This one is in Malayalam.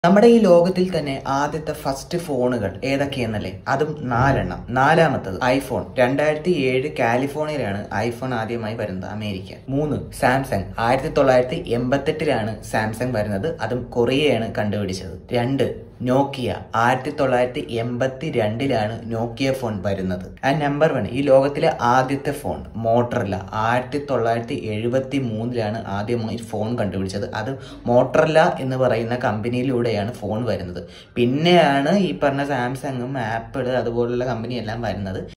നമ്മുടെ ഈ ലോകത്തിൽ തന്നെ ആദ്യത്തെ ഫസ്റ്റ് ഫോണുകൾ ഏതൊക്കെയെന്നല്ലേ അതും നാലെണ്ണം നാലാമത്തത് ഐഫോൺ രണ്ടായിരത്തി ഏഴ് കാലിഫോർണിയയിലാണ് ഐഫോൺ ആദ്യമായി വരുന്നത് അമേരിക്ക മൂന്ന് സാംസങ് ആയിരത്തി തൊള്ളായിരത്തി എൺപത്തെട്ടിലാണ് സാംസങ് വരുന്നത് അതും കൊറിയയാണ് കണ്ടുപിടിച്ചത് രണ്ട് നോക്കിയ ആയിരത്തി തൊള്ളായിരത്തി എൺപത്തി രണ്ടിലാണ് നോക്കിയ ഫോൺ വരുന്നത് ആൻഡ് നമ്പർ വൺ ഈ ലോകത്തിലെ ആദ്യത്തെ ഫോൺ മോട്ടറല്ല ആയിരത്തി തൊള്ളായിരത്തി എഴുപത്തി മൂന്നിലാണ് ആദ്യമായി ഫോൺ കണ്ടുപിടിച്ചത് അത് മോട്ടറല്ല എന്ന് പറയുന്ന കമ്പനിയിലൂടെയാണ് ഫോൺ വരുന്നത് പിന്നെയാണ് ഈ പറഞ്ഞ സാംസങ്ങും ആപ്പിൾ അതുപോലുള്ള കമ്പനി എല്ലാം വരുന്നത്